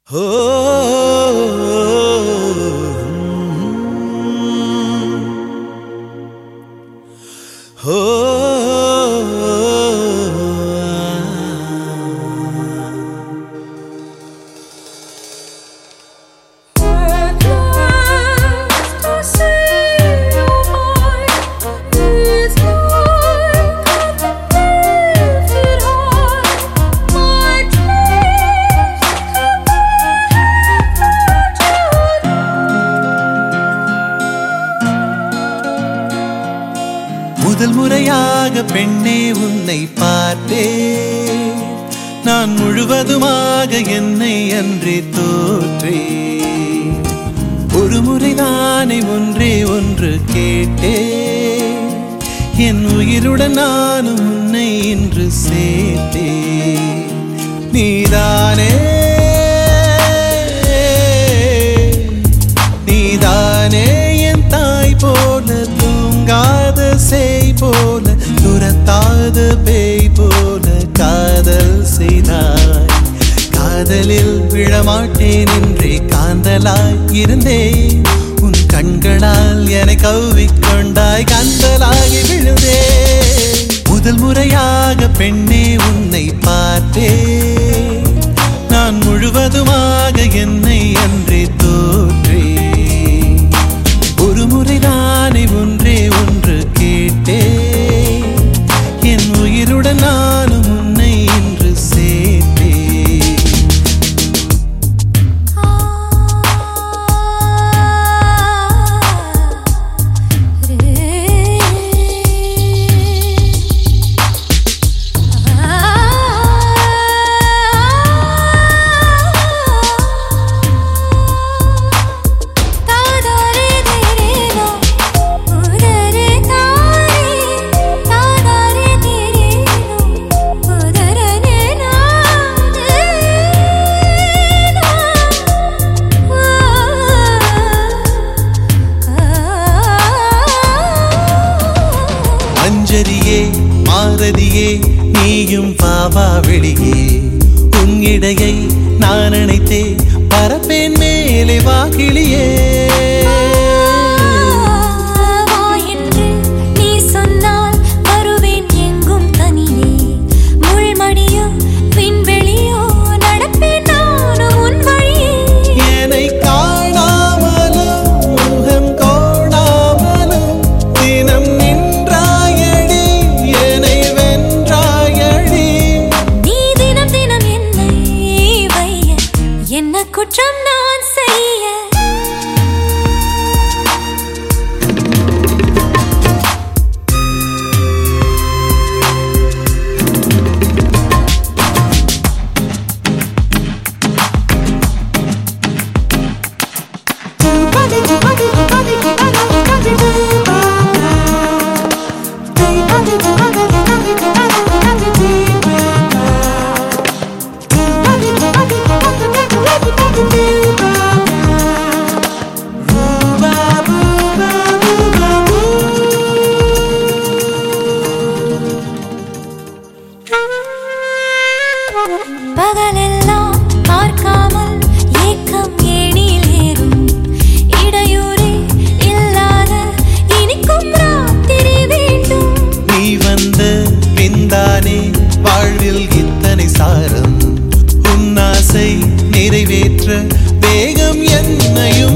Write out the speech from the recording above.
ஓ ஓ முதல் முறையாக பெண்ணே உன்னை பார்த்தேன் நான் முழுவதுமாக என்னை அன்றே தோற்றேன் ஒரு முறைதானே ஒன்றே ஒன்று கேட்டேன் என் உயிருடன் நானும் உன்னை இன்று சேர்த்தேன் நீதானே நீதானே என் தாய் போல தூங்காத செய் போல துரத்தாத பேய் போல காதல் செய்தாய் காதலில் விழமாட்டேன் என்றே காந்தலாய் இருந்தேன் உன் கண்களால் என்னை கவ்விக்கொண்டாய் கந்தலாகி விழுந்தேன் முதல் முறையாக பெண்ணே உன்னை பார்த்தேன் நான் முழுவதுமாக என்னை அன்றே தோற்றேன் ஒரு முறைதானே ஒன்றே ஒன்று கேட்டேன் என் உயிருடன் நானும் உன்னை இன்று சேர்த்தேன் அஞ்சரியே மாரதியே நீயும் பாவா வெளியே உன் இடையை நான் அணைத்தே பரப்பேன் மேலே வாகிலியே என்று நீ சொன்னால் வருவேன் எங்கும் தனியே முள்மடியோ விண்வெளியோ நடப்பேன் நானும் உன் வழியே என்னை காணாமலும் முகம் கோணாமலும் தினம் நின்றாயடி என்னை வென்றாயடி நீ தினம் தினம் என்னை வைய என்ன குற்றம் நான் செய்ய பகலெல்லாம் பார்க்காமல் ஏக்கம் ஏணியில் ஏறும் இடையூறே இல்லாத இனிக்கும் ராத்திரி வேண்டும் நீ வந்த பின்தானே வாழ்வில் இத்தனை சாரம் உன் ஆசை நிறைவேற்ற வேகம் என்னையும்